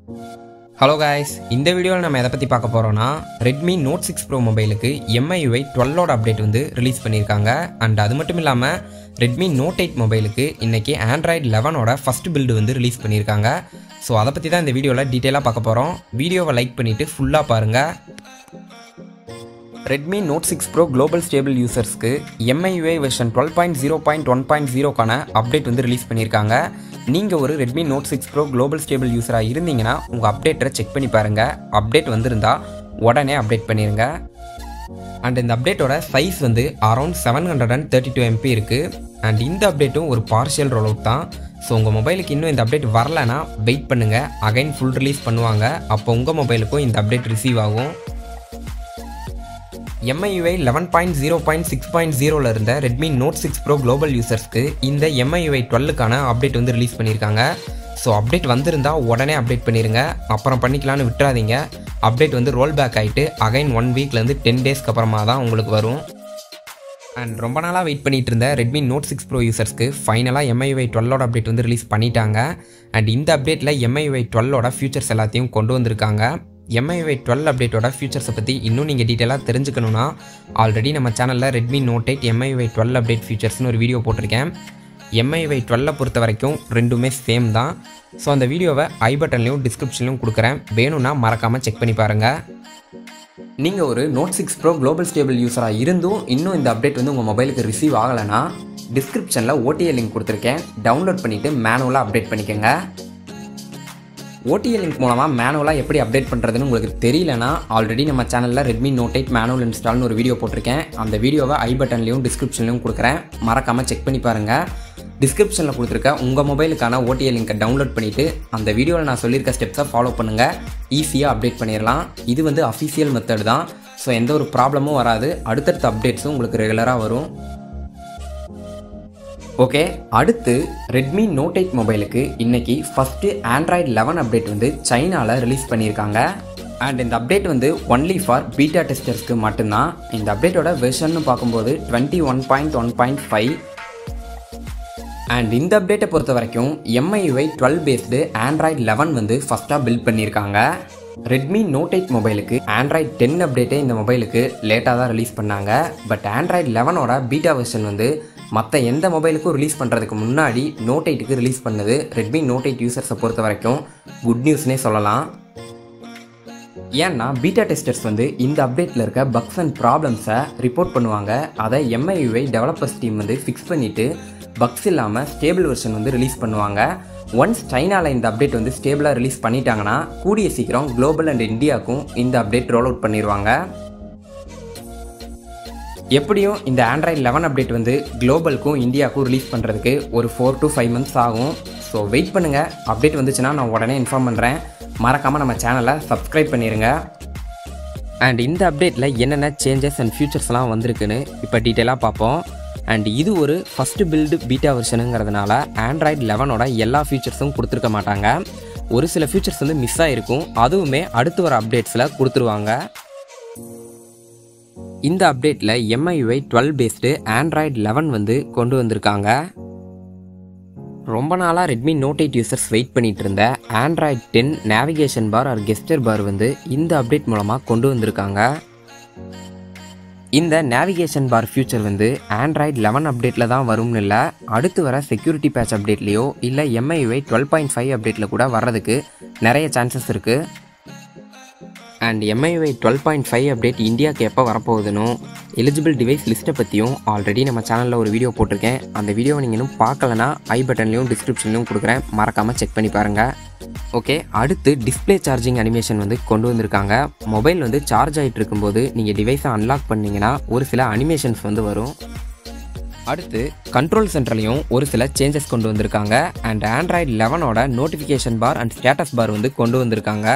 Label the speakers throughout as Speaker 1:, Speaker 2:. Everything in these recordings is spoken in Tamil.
Speaker 1: ஹலோ காய்ஸ் இந்த வீடியோவில் நம்ம எதை பற்றி பார்க்க போகிறோம்னா ரெட்மி நோட் சிக்ஸ் ப்ரோ மொபைலுக்கு எம்ஐயுஐ டுவெல்லோட அப்டேட் வந்து ரிலீஸ் பண்ணியிருக்காங்க அண்ட் அது மட்டும் இல்லாமல் ரெட்மி நோட் எயிட் மொபைலுக்கு இன்றைக்கி ஆண்ட்ராய்டு லெவனோட ஃபஸ்ட் பில்டு வந்து ரிலீஸ் பண்ணியிருக்காங்க ஸோ அதை பற்றி தான் இந்த வீடியோவில் டீட்டெயிலாக பார்க்க போகிறோம் வீடியோவை லைக் பண்ணிவிட்டு ஃபுல்லாக பாருங்கள் Redmi Note six Pro global stable யூசர்ஸ்க்கு MIUI version twelve point zero point one point ஜீரோக்கான அப்டேட் வந்து ரிலீஸ் பண்ணியிருக்காங்க நீங்கள் ஒரு Redmi Note six Pro global stable யூஸராக இருந்தீங்கன்னா உங்கள் அப்டேட்டரை செக் பண்ணி பாருங்கள் அப்டேட் வந்திருந்தா உடனே அப்டேட் பண்ணிடுங்க அண்ட் இந்த அப்டேட்டோட சைஸ் வந்து around seven hundred and thirty two MB இருக்குது அண்ட் இந்த அப்டேட்டும் ஒரு பார்ஷியல் ரோல் அவுட் தான் ஸோ உங்கள் மொபைலுக்கு இன்னும் இந்த அப்டேட் வரலனா வெயிட் பண்ணுங்கள் அகைன் ஃபுல் ரிலீஸ் பண்ணுவாங்க அப்போ உங்கள் மொபைலுக்கும் இந்த அப்டேட் ரிசீவ் ஆகும் MIUI eleven point zero point six point ஜீரோவில் இருந்த Redmi Note six Pro global யூசர்ஸ்க்கு இந்த எம்ஐயுஐ டுவெல்லுக்கான அப்டேட் வந்து ரிலீஸ் பண்ணியிருக்காங்க ஸோ அப்டேட் வந்திருந்தா உடனே அப்டேட் பண்ணிடுங்க அப்புறம் பண்ணிக்கலாம்னு விட்டுறாதீங்க அப்டேட் வந்து ரோல் பேக் ஆகிட்டு அகைன் ஒன் வீக்லேருந்து டென் டேஸ்க்கு அப்புறமா தான் உங்களுக்கு வரும் அண்ட் ரொம்ப நாளாக வெயிட் பண்ணிட்டு இருந்த ரெட்மி நோட் சிக்ஸ் ப்ரோ யூசர்ஸ்க்கு ஃபைனலாக எம்ஐயுஐ டுவெல்லோட அப்டேட் வந்து ரிலீஸ் பண்ணிட்டாங்க அண்ட் இந்த அப்டேட்டில் எம்ஐயுஐ டுவெல்லோட ஃபியூச்சர்ஸ் எல்லாத்தையும் கொண்டு வந்திருக்காங்க எம்ஐஒய் டுவெல் அப்டேட்டோட ஃபியூச்சர்ஸை பற்றி இன்னும் நீங்கள் டீட்டெயிலாக தெரிஞ்சுக்கணுன்னா ஆல்ரெடி நம்ம சேனலில் Redmi Note eight MIUI twelve update ஃபீச்சர்ஸ்னு ஒரு வீடியோ போட்டிருக்கேன் எம்ஐஒய் டுவெல்லை பொறுத்த வரைக்கும் ரெண்டுமே சேம் தான் ஸோ அந்த வீடியோவை ஐ பட்டன்லையும் டிஸ்கிரிப்ஷன்லையும் கொடுக்குறேன் வேணும்னா மறக்காமல் செக் பண்ணி பாருங்கள் நீங்கள் ஒரு Note six Pro global stable யூஸராக இருந்தும் இன்னும் இந்த அப்டேட் வந்து உங்கள் மொபைலுக்கு ரிசீவ் ஆகலைன்னா டிஸ்கிரிப்ஷனில் ஓடிஏ லிங்க் கொடுத்துருக்கேன் டவுன்லோட் பண்ணிவிட்டு மேனுவலாக அப்டேட் பண்ணிக்கோங்க ஓடிஏ லிங்க் மூலமாக மேனுவலாக எப்படி அப்டேட் பண்ணுறதுன்னு உங்களுக்கு தெரியலனா ஆல்ரெடி நம்ம சேனலில் ரெட்மி நோட் எயிட் மேனுவல் இன்ஸ்டால்னு ஒரு வீடியோ போட்டிருக்கேன் அந்த வீடியோவை ஐ பட்டன்லையும் டிஸ்கிரிப்ஷன்லையும் கொடுக்குறேன் மறக்காமல் செக் பண்ணி பாருங்கள் டிஸ்கிரிப்ஷனில் கொடுத்துருக்க உங்கள் மொபைலுக்கான ஓடிஏ லிங்கை டவுன்லோட் பண்ணிவிட்டு அந்த வீடியோவில் நான் சொல்லியிருக்க ஸ்டெப்ஸை ஃபாலோ பண்ணுங்கள் ஈஸியாக அப்டேட் பண்ணிடலாம் இது வந்து அஃபிஷியல் மெத்தட் தான் ஸோ எந்த ஒரு ப்ராப்ளமும் வராது அடுத்தடுத்த அப்டேட்ஸும் உங்களுக்கு ரெகுலராக வரும் ஓகே அடுத்து ரெட்மி நோட் எயிட் மொபைலுக்கு இன்னைக்கு ஃபஸ்ட்டு ஆண்ட்ராய்டு லெவன் அப்டேட் வந்து சைனாவில் ரிலீஸ் பண்ணியிருக்காங்க அண்ட் இந்த அப்டேட் வந்து ஒன்லி ஃபார் பீட்டா டெஸ்டர்ஸ்க்கு மட்டும்தான் இந்த அப்டேட்டோட வெர்ஷன் பார்க்கும்போது twenty one point one point five and இந்த அப்டேட்டை பொறுத்த வரைக்கும் MIUI twelve based Android eleven வந்து ஃபஸ்ட்டாக பில்ட் பண்ணியிருக்காங்க ரெட்மி நோட் எயிட் மொபைலுக்கு ஆண்ட்ராய்டு டென் அப்டேட்டே இந்த மொபைலுக்கு லேட்டாக தான் ரிலீஸ் பண்ணாங்க பட் ஆண்ட்ராய்டு லெவனோட பீட்டா வெர்ஷன் வந்து மற்ற எந்த மொபைலுக்கும் ரிலீஸ் பண்ணுறதுக்கு முன்னாடி நோட் எயிட்டுக்கு ரிலீஸ் பண்ணது ரெட்மி நோட் எயிட் யூசர்ஸை பொறுத்த வரைக்கும் குட் நியூஸ்னே சொல்லலாம் ஏன்னா பீட்டா டெஸ்டர்ஸ் வந்து இந்த அப்டேட்டில் இருக்க பக்ஸ் அண்ட் ப்ராப்ளம்ஸை ரிப்போர்ட் பண்ணுவாங்க அதை எம்ஐயுஐ டெவலப்பர்ஸ் டீம் வந்து ஃபிக்ஸ் பண்ணிவிட்டு பக்ஸ் இல்லாமல் ஸ்டேபிள் வெர்ஷன் வந்து ரிலீஸ் பண்ணுவாங்க ஒன்ஸ் சைனாவில் இந்த அப்டேட் வந்து ஸ்டேபிளாக ரிலீஸ் பண்ணிட்டாங்கன்னா கூடிய சீக்கிரம் குளோபல் அண்ட் இந்தியாவுக்கும் இந்த அப்டேட் ரோல் அவுட் பண்ணிடுவாங்க எப்படியும் இந்த ஆண்ட்ராய்டு லெவன் அப்டேட் வந்து குளோபலுக்கும் இந்தியாவுக்கும் ரிலீஸ் பண்ணுறதுக்கு ஒரு ஃபோர் டு ஃபைவ் மந்த்ஸ் ஆகும் ஸோ வெயிட் பண்ணுங்கள் அப்டேட் வந்துச்சுன்னா நான் உடனே இன்ஃபார்ம் பண்ணுறேன் மறக்காமல் நம்ம சேனலை சப்ஸ்கிரைப் பண்ணிடுங்க அண்ட் இந்த அப்டேட்டில் என்னென்ன சேஞ்சஸ் அண்ட் ஃபியூச்சர்ஸ்லாம் வந்திருக்குன்னு இப்போ டீட்டெயிலாக பார்ப்போம் அண்ட் இது ஒரு ஃபஸ்ட்டு பில்டு பீட்டா வெர்ஷனுங்கிறதுனால ஆண்ட்ராய்டு லெவனோட எல்லா ஃபீச்சர்ஸும் கொடுத்துருக்க மாட்டாங்க ஒரு சில ஃபீச்சர்ஸ் வந்து மிஸ் ஆகிருக்கும் அதுவுமே அடுத்து வர அப்டேட்ஸில் கொடுத்துருவாங்க இந்த அப்டேட்டில் MIUI twelve based Android eleven வந்து கொண்டு வந்திருக்காங்க ரொம்ப நாளாக Redmi Note eight users wait பண்ணிட்டு இருந்த Android ten navigation bar or gesture bar வந்து இந்த அப்டேட் மூலமாக கொண்டு வந்திருக்காங்க இந்த நேவிகேஷன் பார் ஃபியூச்சர் வந்து ஆண்ட்ராய்டு லெவன் அப்டேட்டில் தான் வரும்னு இல்லை அடுத்து வர செக்யூரிட்டி பேட்ச் அப்டேட்லேயோ இல்லை எம்ஐயுஐ டுவெல் பாயிண்ட் ஃபைவ் அப்டேட்டில் கூட வர்றதுக்கு நிறைய சான்சஸ் இருக்குது and MIUI twelve point five update இந்தியாவுக்கு எப்போ வரப்போகுதுன்னு எலிஜிபிள் டிவைஸ் லிஸ்ட்டை பற்றியும் ஆல்ரெடி நம்ம சேனலில் ஒரு வீடியோ போட்டிருக்கேன் அந்த வீடியோவை நீங்கள் இன்னும் பார்க்கலனா ஐ பட்டன்லையும் டிஸ்கிரிப்ஷன்லையும் கொடுக்குறேன் மறக்காமல் செக் பண்ணி பாருங்கள் ஓகே அடுத்து டிஸ்பிளே சார்ஜிங் அனிமேஷன் வந்து கொண்டு வந்திருக்காங்க மொபைல் வந்து சார்ஜ் ஆகிட்டு இருக்கும்போது நீங்கள் டிவைஸை அன்லாக் பண்ணிங்கன்னா ஒரு சில அனிமேஷன்ஸ் வந்து வரும் அடுத்து கண்ட்ரோல் சென்டர்லையும் ஒரு சில சேஞ்சஸ் கொண்டு வந்திருக்காங்க அண்ட் ஆண்ட்ராய்டு லெவனோட notification bar and status bar வந்து கொண்டு வந்திருக்காங்க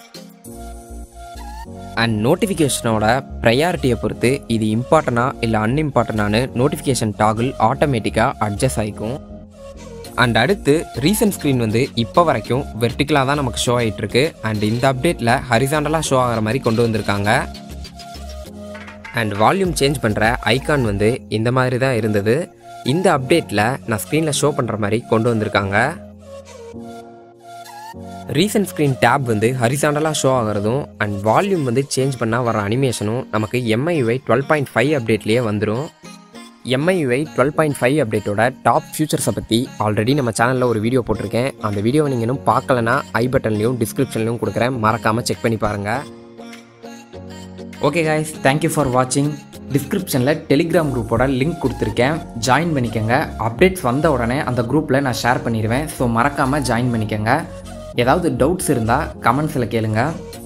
Speaker 1: அண்ட் நோட்டிஃபிகேஷனோட ப்ரையாரிட்டியை பொறுத்து இது இம்பார்ட்டனா இல்லை அன்இம்பார்ட்டனானு நோட்டிஃபிகேஷன் டாகுல் ஆட்டோமேட்டிக்காக அட்ஜஸ்ட் ஆகிக்கும் அண்ட் அடுத்து ரீசன்ட் ஸ்க்ரீன் வந்து இப்போ வரைக்கும் வெர்டிக்கலாக தான் நமக்கு ஷோ ஆகிட்டுருக்கு அண்ட் இந்த அப்டேட்டில் ஹரிசாண்டலாக ஷோ ஆகிற மாதிரி கொண்டு வந்திருக்காங்க அண்ட் வால்யூம் சேஞ்ச் பண்ணுற ஐகான் வந்து இந்த மாதிரி தான் இருந்தது இந்த அப்டேட்டில் நான் ஸ்க்ரீனில் ஷோ பண்ணுற மாதிரி கொண்டு வந்திருக்காங்க ரீசன்ட் ஸ்க்ரீன் டேப் வந்து ஹரிசாண்டலாக ஷோ ஆகிறதும் அண்ட் வால்யூம் வந்து சேஞ்ச் பண்ணால் வர அனிமேஷனும் நமக்கு எம்ஐயுஐ டுவெல் பாயிண்ட் ஃபைவ் அப்டேட்லேயே வந்துடும் எம்ஐயுஐ டுவெல் பாயிண்ட் ஃபைவ் அப்டேட்டோட டாப் ஃபியூச்சர்ஸை பற்றி ஆல்ரெடி நம்ம சேனலில் ஒரு வீடியோ போட்டிருக்கேன் அந்த வீடியோவை நீங்கள் இன்னும் பார்க்கலனா ஐ பட்டன்லையும் டிஸ்கிரிப்ஷன்லையும் கொடுக்குறேன் மறக்காமல் செக் பண்ணி பாருங்கள்
Speaker 2: ஓகே காய்ஸ் தேங்க்யூ ஃபார் வாட்சிங் டிஸ்கிரிப்ஷனில் டெலிகிராம் குரூப்போட லிங்க் கொடுத்துருக்கேன் ஜாயின் பண்ணிக்கோங்க அப்டேட்ஸ் வந்த உடனே அந்த குரூப்பில் நான் ஷேர் பண்ணிடுவேன் ஸோ மறக்காமல் ஜாயின் பண்ணிக்கோங்க ஏதாவது டவுட்ஸ் இருந்தால் கமெண்ட்ஸில் கேளுங்கள்